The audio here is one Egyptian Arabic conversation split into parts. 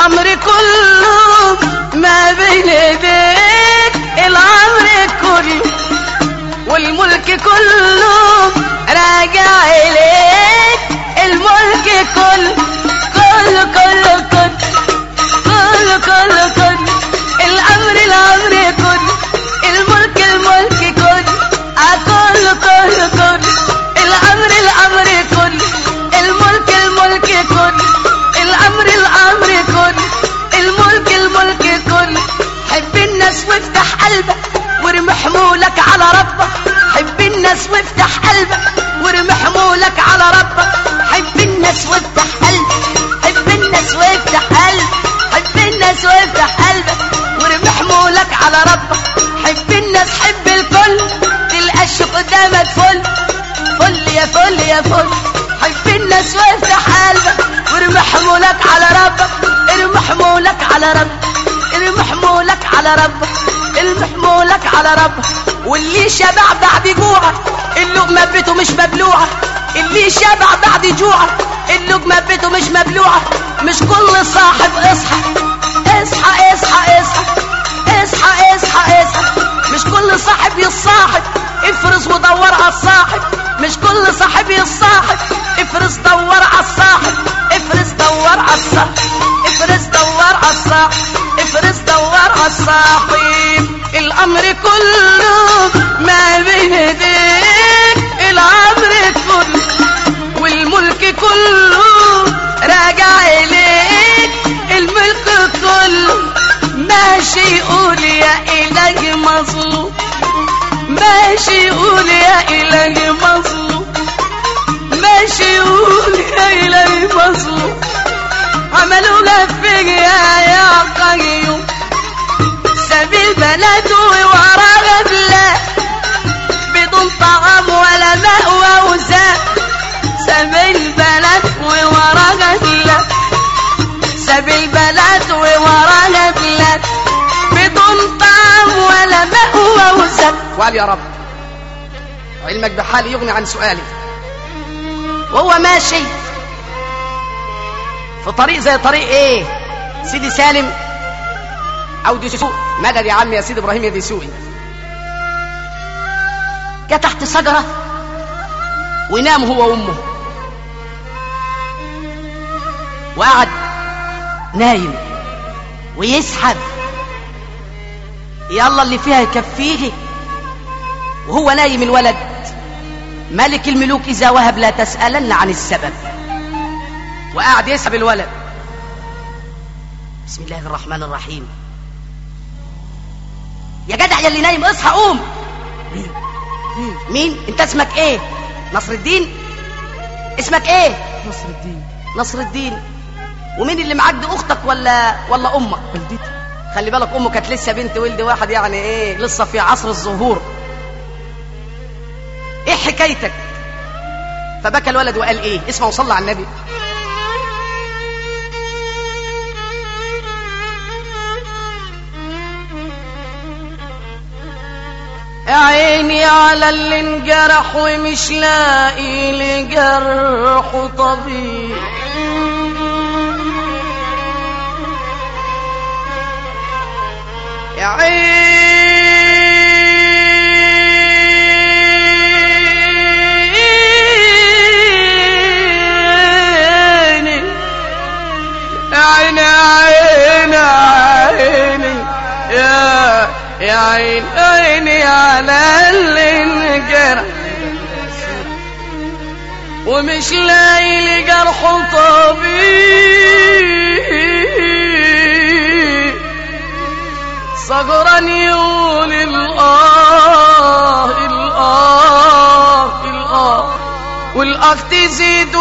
الامر كله ما بين ايديك الامر كله والملك كله راجع اليك الملك كله كله كله كله كله كله كله الامر الامر كله الملك الملك كله آه كله كله كله الامر الامر كله الملك الملك كله الامر الامر كله الملك الملك كله حب الناس وافتح قلبك وارمي حمولك على ربك حب الناس وافتح قلبك وارمي حمولك على ربك حب الناس وافتح قلبك حب الناس وافتح قلبك حب الناس وافتح قلبك وارمي حمولك على ربك حب الناس حب الكل تلقاش قدامك فل فل يا فل يا فل حب الناس وافتح قلبك وارمي حمولك على ربك ارمي حمولك على ربك ارمي حمولك على ربك ارمي حمولك على ربك واللي شبع بعد جوعك اللقمة بيته مش مبلوعة اللي شبع بعد جوعك اللقمة بيته مش مبلوعة مش كل صاحب اصحى اصحى اصحى اصحى اصحى اصحى اصحى مش كل صاحب يصاحب افرز ودور على الصاحب مش كل صاحب يصاحب افرز دور على الصاحب افرز دور على الصاحب افرز دور على الصاحب افرز دور على الصاحب الامر كله ما بين ايديك الامر كله والملك كله راجع اليك الملك كله ماشي يقول يا إلهي مظلوم ماشي يقول يا إلهي مظلوم ماشي يقول يا إلهي مظلوم عملوا فيا يا قيوم ساب البلد وورا غفلة بدون طعام ولا مأوى وزاد ساب البلد وورا غفلة ساب البلد وورا غفلة بدون طعام ولا مأوى وزاد وقال يا رب علمك بحالي يغني عن سؤالي وهو ماشي في طريق زي طريق ايه سيدي سالم او دسوق مدد يا عم يا سيدي ابراهيم يا دسوقي جه تحت شجرة ونام هو وامه وقعد نايم ويسحب يلا اللي فيها يكفيه وهو نايم الولد ملك الملوك إذا وهب لا تسألن عن السبب وقعد يسحب الولد بسم الله الرحمن الرحيم يا جدع يا اللي نايم اصحى قوم مين انت اسمك ايه نصر الدين اسمك ايه نصر الدين نصر الدين ومين اللي معاك دي اختك ولا ولا امك والدتي خلي بالك امه كانت لسه بنت ولد واحد يعني ايه لسه في عصر الظهور ايه حكايتك فبكى الولد وقال ايه اسمع وصلى على النبي يا عيني على اللي انجرح ومش لاقي لجرحه طبيب يا عيني يا عيني يا عيني يا عيني يا يا عيني عيني على اللي انجرح ومش لاقي لجرحه طبيب صغرا يقول الآه الآه الآه والآه تزيد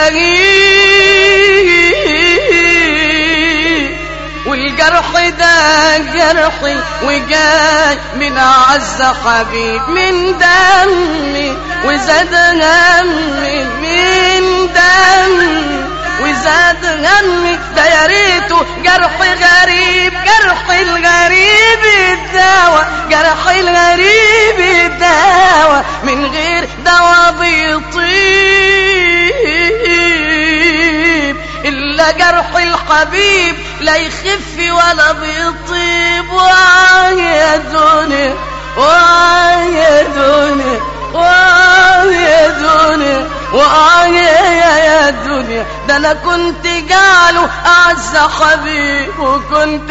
لاهي والجرح ده جرحي وجاي من أعز حبيب من دمي وزاد همي من دمي وزاد همي ده يا ريته جرح غريب جرح الغريب الدواء جرح الغريب الدواء من غير دواء بيطيب إلا ده جرح الحبيب لا يخف ولا بيطيب واه يا دنيا واه يا دنيا واه يا دنيا واه يا يا دنيا ده انا كنت جعله اعز حبيب وكنت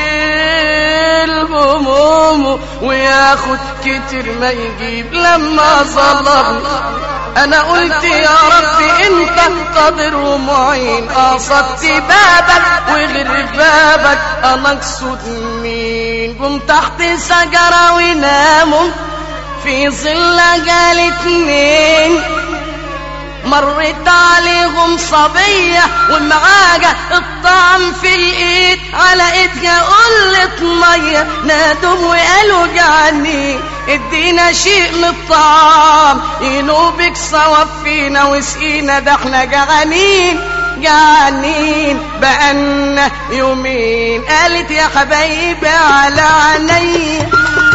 اشيل همومه وياخد كتير ما يجيب لما ظلمني انا قلت يا رب انت قادر ومعين قصدت بابك وغير بابك انا اقصد مين قم تحت شجره وناموا في ظل جال اتنين مرت عليهم صبية ومعاجة الطعم في الايد على ايدها قلة مية نادم وقالوا جعانين ادينا شيء من الطعام ينوبك صوفينا وسقينا ده احنا جعانين جعانين بقالنا يومين قالت يا حبايبي على عينيا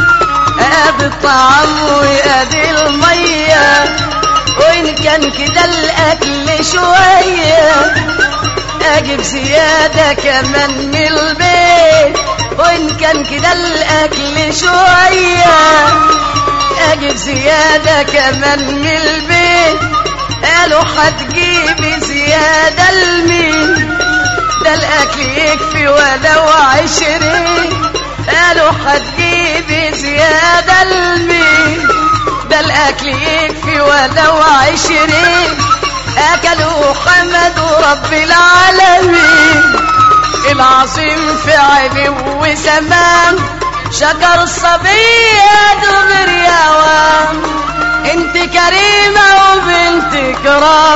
ادي الطعام وادي الميه وإن كان كده الأكل شوية أجيب زيادة كمان من البيت وإن كان كده الأكل شوية أجيب زيادة كمان من البيت قالوا هتجيبي زيادة لمين ده الأكل يكفي ولو عشرين قالوا هتجيبي زيادة لمين ده الاكل يكفي ولو عشرين اكلوا حمدوا رب العالمين العظيم في علي وزمان شجر الصبية دغر يا وام انت كريمة وبنت كرام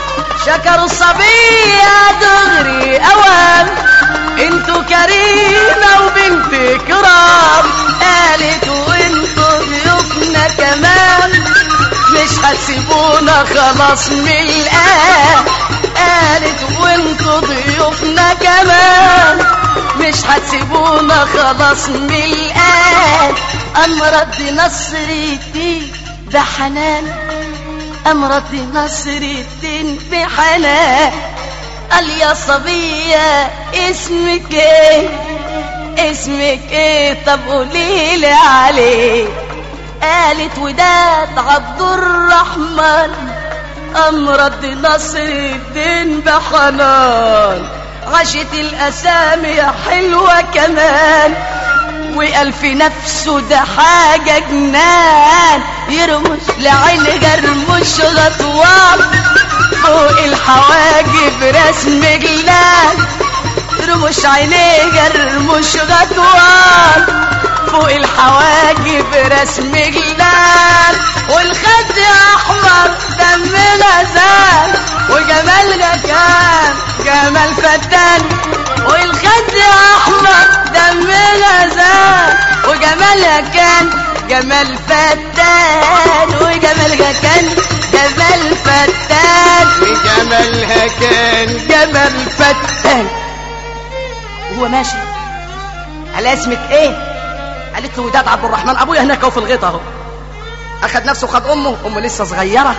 شكر الصبية دغري اوام انتو كريمة وبنت كرام قالت وانتو ضيوفنا كمان مش هتسيبونا خلاص من الآن قالت وانتو ضيوفنا كمان مش هتسيبونا خلاص من الآن أمرض نصر الدين ده حنان أمرض نصر الدين بحنان قال يا صبية اسمك ايه اسمك ايه طب قوليلي عليه قالت وداد عبد الرحمن أمرض نصر الدين بحنان عاشت الأسامي حلوة كمان وقال في نفسه ده حاجة جنان يرمش لعين جرمش غطوان فوق الحواجب رسم جلال رمش عينيه جرمش غطوان فوق الحواجب رسم جلال والخد احمر دم غزال وجمال كان جمال فتان والخد احمر دم غزال وجمال كان جمال فتان وجمالها كان جمال فتان وجمالها كان جمال فتان وهو ماشي على اسمك ايه قالت له وداد عبد الرحمن ابويا هناك اهو في الغيط اهو اخد نفسه وخد امه امه لسه صغيره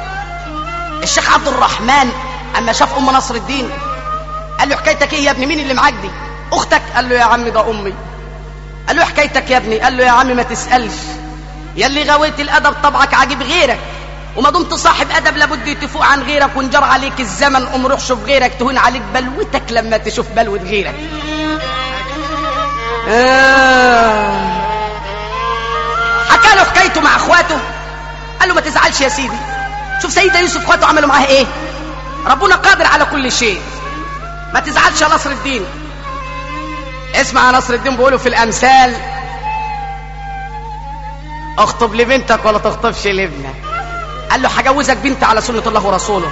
الشيخ عبد الرحمن اما شاف ام نصر الدين قال له حكايتك ايه يا ابني مين اللي معاك دي اختك قال له يا عم ده امي قال له حكايتك يا ابني قال له يا عم ما تسالش يا اللي غويت الادب طبعك عاجب غيرك وما دمت صاحب ادب لابد تفوق عن غيرك وانجر عليك الزمن قوم روح شوف غيرك تهون عليك بلوتك لما تشوف بلوة غيرك آه. حكى له حكايته مع اخواته قال له ما تزعلش يا سيدي شوف سيدنا يوسف اخواته عملوا معاه ايه ربنا قادر على كل شيء ما تزعلش يا نصر الدين اسمع يا نصر الدين بيقولوا في الامثال اخطب لبنتك ولا تخطبش لابنك قال له هجوزك بنت على سنة الله ورسوله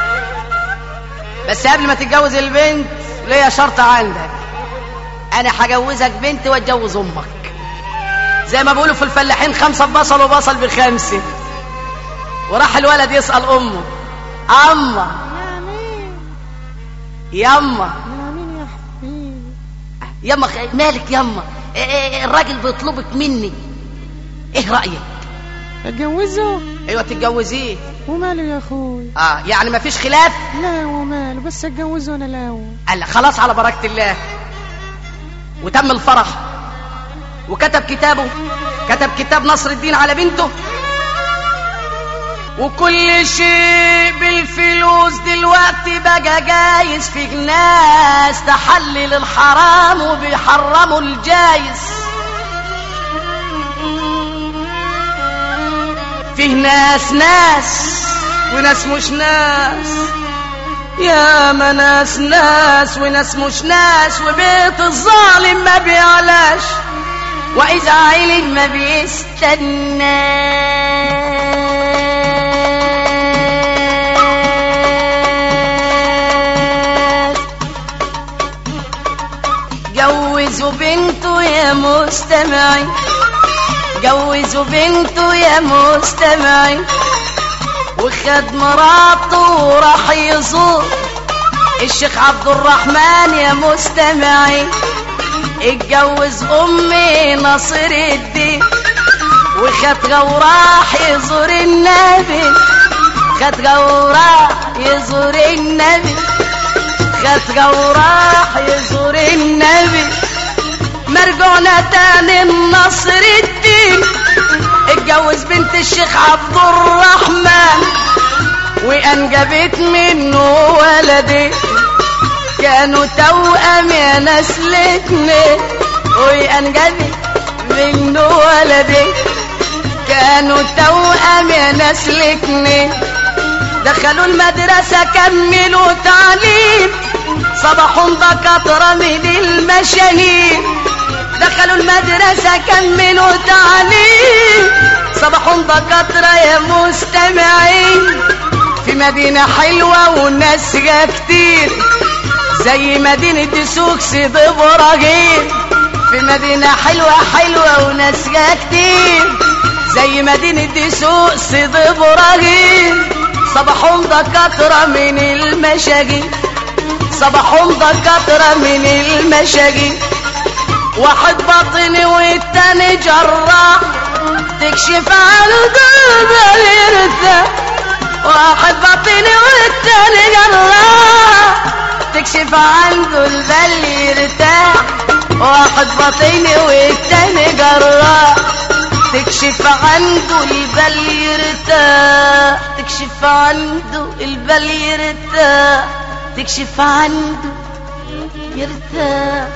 بس قبل ما تتجوز البنت ليا شرط عندك انا هجوزك بنت واتجوز امك زي ما بيقولوا في الفلاحين خمسة ببصل وبصل بخمسة وراح الولد يسأل امه اما يما مين يا حبيبي يما خ- مالك يما إيه- إيه الراجل بيطلبك مني ايه رأيك اتجوزه ايوه تتجوزيه وماله يا اخوي اه يعني ما فيش خلاف لا وماله بس اتجوزه انا الاول قال لك خلاص على بركة الله وتم الفرح وكتب كتابه كتب كتاب نصر الدين على بنته وكل شيء بالفلوس دلوقتي بقى جايز في ناس تحلل الحرام وبيحرموا الجايز فيه ناس ناس وناس مش ناس يا ما ناس ناس وناس مش ناس وبيت الظالم ما بيعلاش وإذا عيل ما بيستناش جوزوا بنته يا مستمعين جوزوا بنته يا مستمعين وخد مراته وراح يزور الشيخ عبد الرحمن يا مستمعين اتجوز امي ناصر الدين وخد وراح يزور النبي خد وراح يزور النبي خد وراح يزور النبي مرجعنا تاني النصر الدين اتجوز بنت الشيخ عبد الرحمن وانجبت منه ولدين كانوا توأم يا نسل اتنين وانجبت منه ولدين كانوا توأم يا نسل اتنين دخلوا المدرسة كملوا تعليم صباحهم دكاترة من المشاهير دخلوا المدرسة كملوا تعليم صباحهم دكاترة يا مستمعين في مدينة حلوة وناسها كتير زي مدينة سوق سيد إبراهيم في مدينة حلوة حلوة وناسها كتير زي مدينة سوق سيد إبراهيم صباحهم دكاترة من المشاجين صباحهم دكاترة من المشاجين واحد باطني والتاني جراح تكشف عنه قلبه يرتاح واحد باطني والتاني جراح تكشف عنده البل يرتاح واحد باطني والتاني جراح تكشف عنده البل يرتاح تكشف عنده البل يرتاح تكشف عنده يرتاح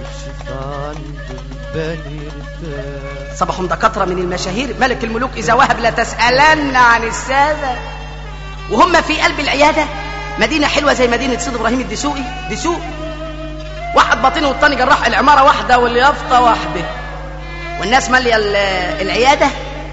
صباحهم دكاترة من المشاهير ملك الملوك إذا وهب لا تسألن عن السادة وهم في قلب العيادة مدينة حلوة زي مدينة سيد إبراهيم الدسوقي دسوق واحد باطني والتاني جراح العمارة واحدة واليافطة واحدة والناس مالية ال- العيادة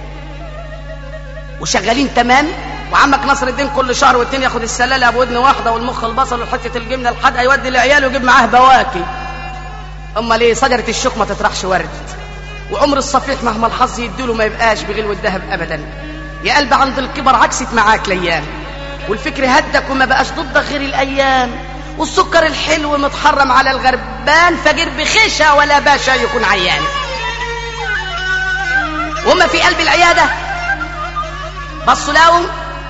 وشغالين تمام وعمك نصر الدين كل شهر والتاني ياخد السلالة بودن واحدة والمخ البصل وحتة الجبنة الحدقة يودي لعياله ويجيب معاه بواكي اما ليه شجره الشوك ما تطرحش ورد وعمر الصفيح مهما الحظ يديله ما يبقاش بغلو الذهب ابدا يا قلب عند الكبر عكست معاك الايام والفكر هدك وما بقاش ضدك غير الايام والسكر الحلو متحرم على الغربان فقير بخشة ولا باشا يكون عيان وهم في قلب العيادة بصوا لهم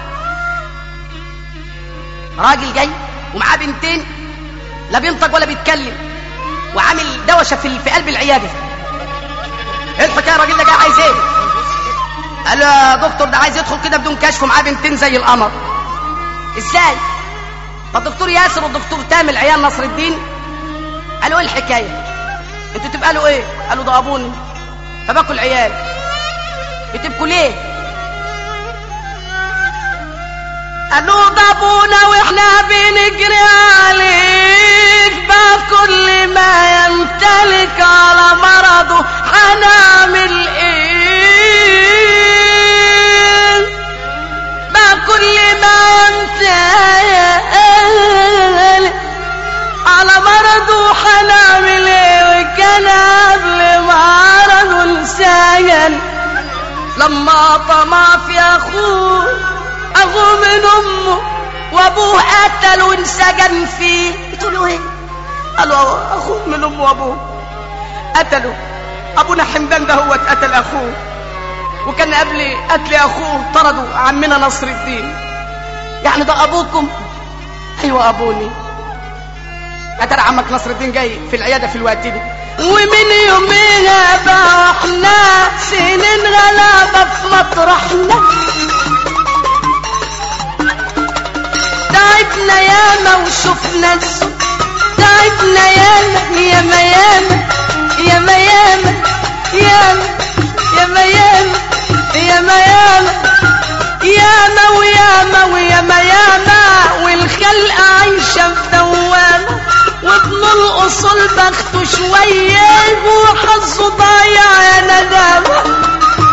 راجل جاي ومعاه بنتين لا بينطق ولا بيتكلم وعامل دوشه في في قلب العياده ايه الحكايه الراجل ده جاي عايز ايه قال له يا دكتور ده عايز يدخل كده بدون كشف ومعاه بنتين زي القمر ازاي فالدكتور ياسر والدكتور تامر عيال نصر الدين قالوا ايه الحكايه انتوا تبقى له ايه قالوا ده ابوني فباكل عيال بتبكوا ليه قالوا ده ابونا واحنا بنجري عليك بقى كل ما يمتلك على مرضه هنعمل ايه بقى كل ما يمتلك على مرضه هنعمل ايه وكان قبل مرضه انسان لما طمع في اخوه اخوه من امه وابوه قتل وانسجن فيه بتقولوا ايه قالوا اخوه من امه وابوه قتلوا ابونا حمدان ده هو اتقتل اخوه وكان قبل قتل اخوه طردوا عمنا نصر الدين يعني ده ابوكم ايوه ابوني يا ترى عمك نصر الدين جاي في العياده في الوقت ده ومن يوميها بقى احنا سنين غلابة في مطرحنا تعبنا ياما وشفنا الزود تعبنا ياما ياما ياما ياما ياما ياما ياما ياما ياما ياما ياما وياما وياما ياما والخلق عايشة في دوامة وابن الأصول بخته شوية وحظه ضايع يا ندامة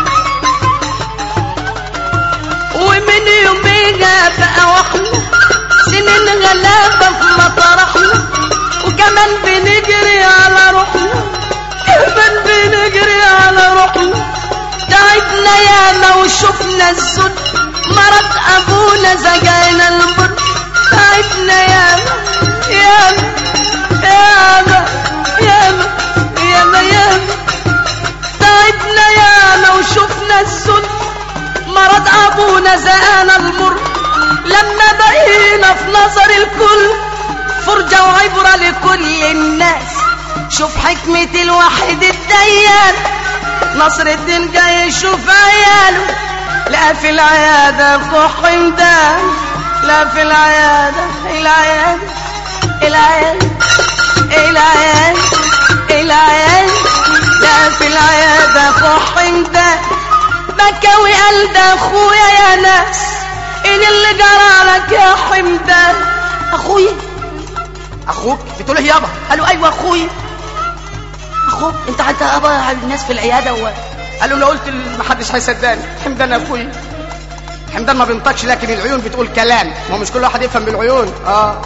ومن يوميها بقى واحنا سنين غلابة في مطرحنا وكمان بنجري على روحنا كمان بنجري على روحنا تعبنا ياما وشفنا الزد مرض أبونا زجانا البر تعبنا ياما ياما ياما ياما ياما ياما تعبنا ياما وشفنا الزد مرض ابونا زقانا المر لما بقينا في نظر الكل فرجة وعبرة لكل الناس شوف حكمة الواحد الديان نصر الدين جاي يشوف عياله لا في العيادة اخو حمدان لا في العيادة العيادة العيادة العيادة العيادة لا في العيادة اخو حمدان بكوي قلب اخويا يا ناس ان اللي جرى لك يا حمدان اخويا اخوك بتقول له يابا قالوا ايوه اخويا اخوك انت حتى ابا الناس في العياده و... قال له لو قلت ما حدش هيصدقني حمدان اخوي حمدان ما بينطقش لكن العيون بتقول كلام ما هو مش كل واحد يفهم بالعيون اه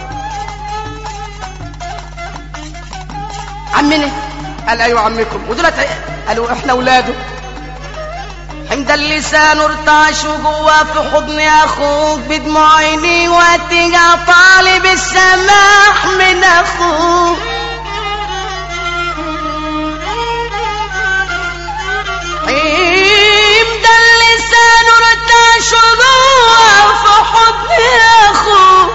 عمنا قال ايوه عمكم ودولت قالوا احنا اولاده حمد اللسان ارتعش جوا في حضن اخوك بدموع عيني واتجا طالب السماح من اخوك حمد اللسان ارتعش جوا في حضن اخوك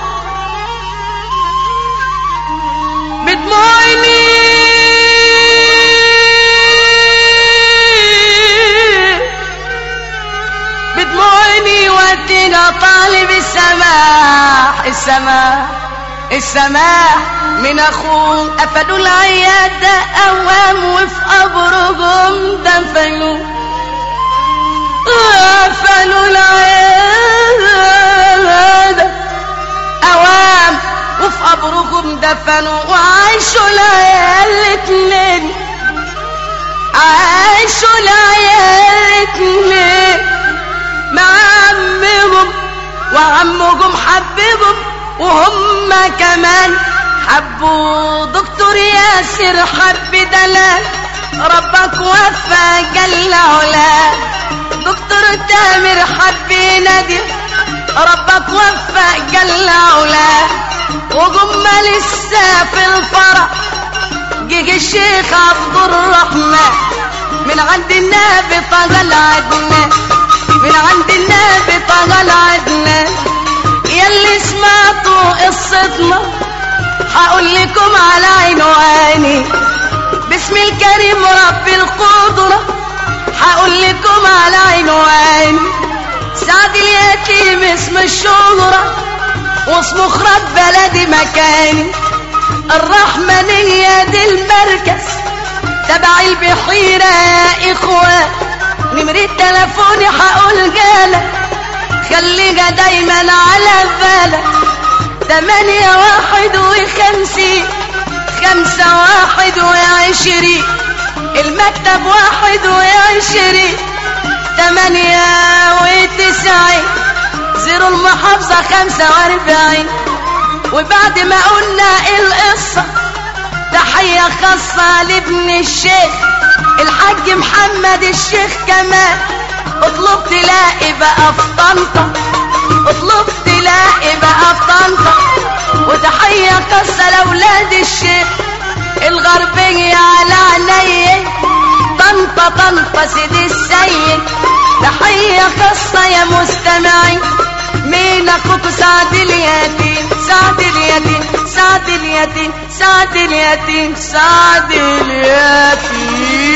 بدموع عيني بدموعني ودينا طالب السماح السماح السماح من اخوه قفلوا العيادة اوام وفي قبرهم دفنوا قفلوا العيادة اوام وفي قبرهم دفنوا وعاشوا العيال الاتنين عاشوا العيال الاتنين مع عمهم وعمهم حببهم وهم كمان حبوا دكتور ياسر حب دلال ربك وفى جل علاه دكتور تامر حب نادي ربك وفى جل علاه وهم لسه في الفرح جيج الشيخ عبد الرحمن من عند النبي طغى عدنان من عند النبي طغى عدنان يلي سمعتوا قصتنا هقول لكم على عنواني باسم الكريم رب القدرة هقول لكم على عنواني سعد اليتيم اسم الشهرة واسمه خرج بلدي مكاني الرحمنية دي المركز تبع البحيرة يا إخوان نمرة تليفوني هقول جالك خليها دايما على بالك تمانية واحد وخمسين خمسة واحد وعشرين المكتب واحد وعشرين تمانية وتسعين زيرو المحافظة خمسة واربعين وبعد ما قلنا القصة تحية خاصة لابن الشيخ الحاج محمد الشيخ كمان اطلب تلاقي بقى في طنطا اطلب تلاقي بقى في طنطا وتحية خاصة لأولاد الشيخ الغربية على عيني طنطا طنطا طنطا سيدي السيد تحية خاصة يا مستمعين مين اخوك سعد اليتيم سعد اليتيم سعد اليتيم سعد اليتيم سعد اليتيم